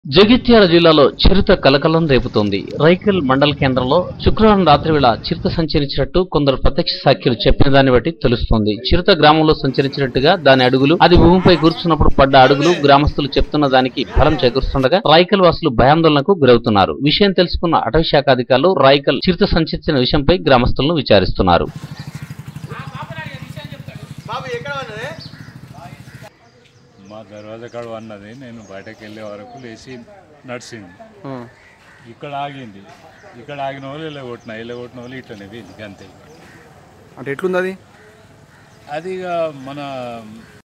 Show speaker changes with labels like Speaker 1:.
Speaker 1: జగిత్యాల జిల్లాలో చిరుత కలకలం రేపుతోంది రైకల్ మండల కేంద్రంలో శుక్రవారం రాత్రి వేళ చిరుత సంచరించినట్టు కొందరు ప్రత్యక్ష సాక్షులు చెప్పిన దాన్ని బట్టి తెలుస్తోంది చిరుత గ్రామంలో సంచరించినట్టుగా దాని అడుగులు అది భూమిపై కూర్చున్నప్పుడు పడ్డ అడుగులు గ్రామస్తులు చెప్తున్న దానికి ఫలం చేకూరుస్తుండగా రాయకల్ వాసులు భయాందోళనకు గురవుతున్నారు విషయం తెలుసుకున్న అటవీ శాఖ అధికారులు రాయకల్ చిరుత సంచరించిన విషయంపై గ్రామస్తులను విచారిస్తున్నారు
Speaker 2: బాబు ఎక్కడ ఉన్నది
Speaker 3: మా దర్వాజా కాడ అన్నది నేను బయటకు వెళ్ళే వరకు లేచి నడిచింది ఇక్కడ ఆగింది ఇక్కడ ఆగిన వాళ్ళు ఇలా కొట్టిన ఇలా కొట్టిన వాళ్ళు ఇట్లనే పోయింది అంతే
Speaker 4: అంటే ఎట్లుంది అది
Speaker 3: అది ఇక మన